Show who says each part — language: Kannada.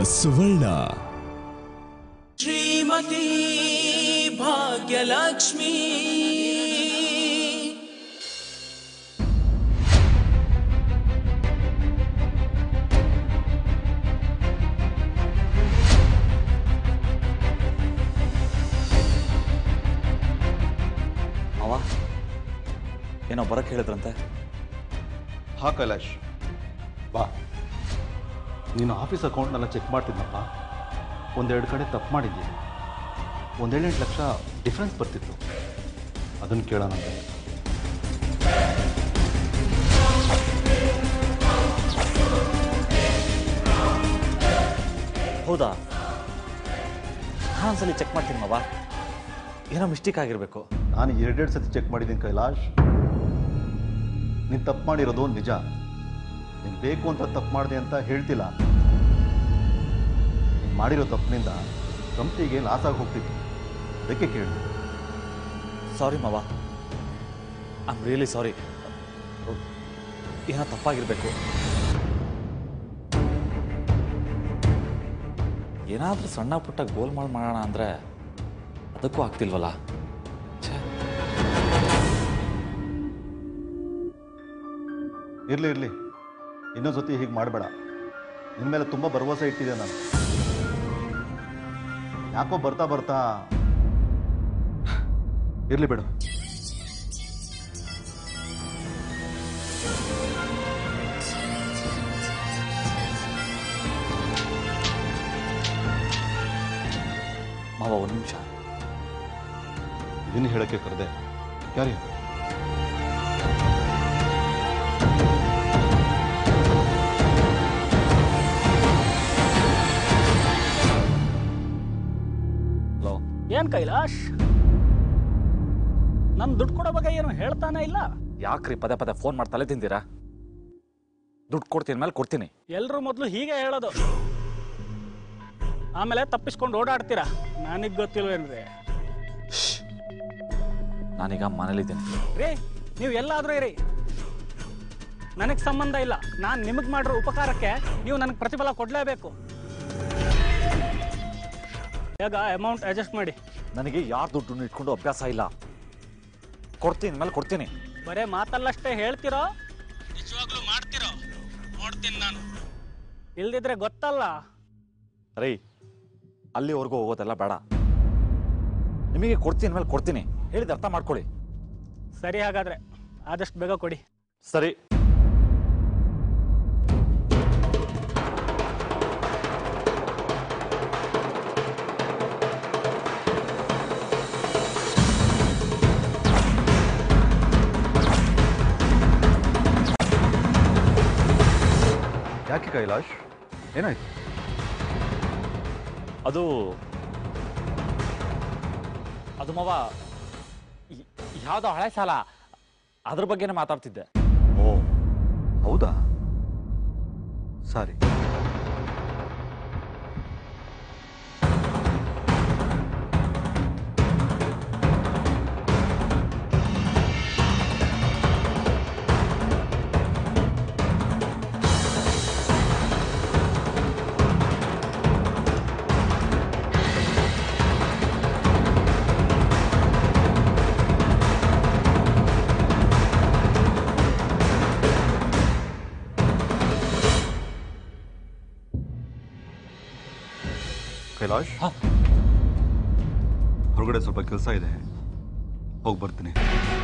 Speaker 1: ಸುವರ್ಣ
Speaker 2: ಶ್ರೀಮತಿ ಭಾಗ್ಯಲಕ್ಷ್ಮಿ
Speaker 3: ಅವ ಏನೋ ಬರಕ್ಕೆ ಹೇಳಿದ್ರಂತೆ
Speaker 4: ಹಾ ಕೈಲಾಶ್ ಬಾ ನೀನು ಆಫೀಸ್ ಅಕೌಂಟ್ನೆಲ್ಲ ಚೆಕ್ ಮಾಡ್ತಿದ್ನಪ್ಪ ಒಂದೆರಡು ಕಡೆ ತಪ್ಪು ಮಾಡಿದ್ದೆ ಒಂದೇಳೆಂಟು ಲಕ್ಷ ಡಿಫ್ರೆನ್ಸ್ ಬರ್ತಿತ್ತು ಅದನ್ನು ಕೇಳೋಣ ಅಂತ.
Speaker 3: ಹೌದಾ ನಾನೊಂದ್ಸಲಿ ಚೆಕ್ ಮಾಡ್ತೀನಿ ಮಾವ ಏನೋ ಮಿಸ್ಟೇಕ್ ಆಗಿರಬೇಕು
Speaker 4: ನಾನು ಎರಡೆರಡು ಸತಿ ಚೆಕ್ ಮಾಡಿದ್ದೀನಿ ಕೈಲಾಶ್ ನೀನು ತಪ್ಪು ಮಾಡಿರೋದು ನಿಜ ನೀನು ಬೇಕು ಅಂತ ತಪ್ಪು ಮಾಡಿದೆ ಅಂತ ಹೇಳ್ತಿಲ್ಲ ನೀನು ಮಾಡಿರೋ ತಪ್ಪಿನಿಂದ ಕಂಪ್ನಿಗೆ ಲಾಸ್ ಆಗಿ ಹೋಗ್ತಿತ್ತು ಅದಕ್ಕೆ ಕೇಳಿ
Speaker 3: ಸಾರಿ ಮಾವ ಐ ಆಮ್ ರಿಯಲಿ ಸಾರಿ ಏನೋ ತಪ್ಪಾಗಿರಬೇಕು ಏನಾದರೂ ಸಣ್ಣ ಪುಟ್ಟ ಗೋಲ್ಮಾಲ್ ಮಾಡೋಣ ಅಂದರೆ ಅದಕ್ಕೂ ಆಗ್ತಿಲ್ವಲ್ಲ ಛೇ
Speaker 4: ಇರಲಿ ಇರಲಿ ಇನ್ನೊಂದು ಸತಿ ಹೀಗೆ ಮಾಡಬೇಡ ನಿನ್ನ ಮೇಲೆ ತುಂಬ ಭರವಸೆ ಇಟ್ಟಿದ್ದೆ ನಾನು ಯಾಕೋ ಬರ್ತಾ ಬರ್ತಾ ಇರಲಿ ಬೇಡ
Speaker 3: ಮಾವ ಒಂದು ನಿಮಿಷ
Speaker 4: ಇದನ್ನು ಹೇಳೋಕ್ಕೆ ಕರೆದೆ ಯಾರೇ
Speaker 3: ಹಲೋ
Speaker 5: ಏನ್ ಕೈಲಾಶ್ ನನ್ ದುಡ್ಡು ಕೊಡೋ ಬಗ್ಗೆ ಏನು ಹೇಳ್ತಾನೆ ಇಲ್ಲ
Speaker 3: ಯಾಕ್ರಿ ಪದೇ ಪದೇ ಫೋನ್ ಮಾಡಿ ತಲೆ ತಿಂತೀರಾ ದುಡ್ಡು ಕೊಡ್ತೀನಿ ಮೇಲೆ ಕೊಡ್ತೀನಿ
Speaker 5: ಎಲ್ರು ಮೊದಲು ಹೀಗೆ ಹೇಳೋದು ಆಮೇಲೆ ತಪ್ಪಿಸ್ಕೊಂಡು ಓಡಾಡ್ತೀರಾ ನನಗ್ ಗೊತ್ತಿಲ್ವೇನ್ರಿ
Speaker 3: ನಾನೀಗ ಮನೇಲಿದ್ದೀನಿ
Speaker 5: ರೀ ನೀವು ಎಲ್ಲಾದ್ರೂ ಇರಿ ನನಗ್ ಸಂಬಂಧ ಇಲ್ಲ ನಾನು ನಿಮಗ್ ಮಾಡಿರೋ ಉಪಕಾರಕ್ಕೆ ನೀವು ನನಗೆ ಪ್ರತಿಫಲ ಕೊಡ್ಲೇಬೇಕು ಬೇಗ ಅಮೌಂಟ್ ಅಡ್ಜಸ್ಟ್ ಮಾಡಿ
Speaker 3: ನನಗೆ ಯಾರು ದುಡ್ಡನ್ನು ಇಟ್ಕೊಂಡು ಅಭ್ಯಾಸ ಇಲ್ಲ ಕೊಡ್ತೀನಿ ಮೇಲೆ ಕೊಡ್ತೀನಿ
Speaker 5: ಬರೇ ಮಾತಲ್ಲಷ್ಟೇ ಹೇಳ್ತಿರೋ ನಿಜವಾಗ್ಲೂ ಮಾಡ್ತಿರೋ ನೋಡ್ತೀನಿ ನಾನು ಇಲ್ದಿದ್ರೆ ಗೊತ್ತಲ್ಲ
Speaker 3: ರೈ ಅಲ್ಲಿವರೆಗೂ ಹೋಗೋದೆಲ್ಲ ಬೇಡ ನಿಮಗೆ ಕೊಡ್ತೀನಿ ಮೇಲೆ ಕೊಡ್ತೀನಿ ಹೇಳಿದ ಅರ್ಥ ಮಾಡ್ಕೊಳ್ಳಿ
Speaker 5: ಸರಿ ಹಾಗಾದ್ರೆ ಆದಷ್ಟು ಬೇಗ ಕೊಡಿ
Speaker 3: ಸರಿ
Speaker 4: ಯಾಕೆ ಕೈಲಾಶ್ ಏನಾಯ್ತು
Speaker 3: ಅದು ಅದು ಮವ ಯ- ಯಾವ್ದೋ ಹಳೆ ಸಾಲ ಅದ್ರ ಬಗ್ಗೆನೇ ಮಾತಾಡ್ತಿದ್ದೆ
Speaker 4: ಓ ಹೌದಾ ಸಾರಿ ಕೈಲಾಶ್
Speaker 3: ಹಾ.
Speaker 4: ಹೊರಗಡೆ ಸ್ವಲ್ಪ ಕೆಲಸ ಇದೆ ಹೋಗಿ ಬರ್ತೀನಿ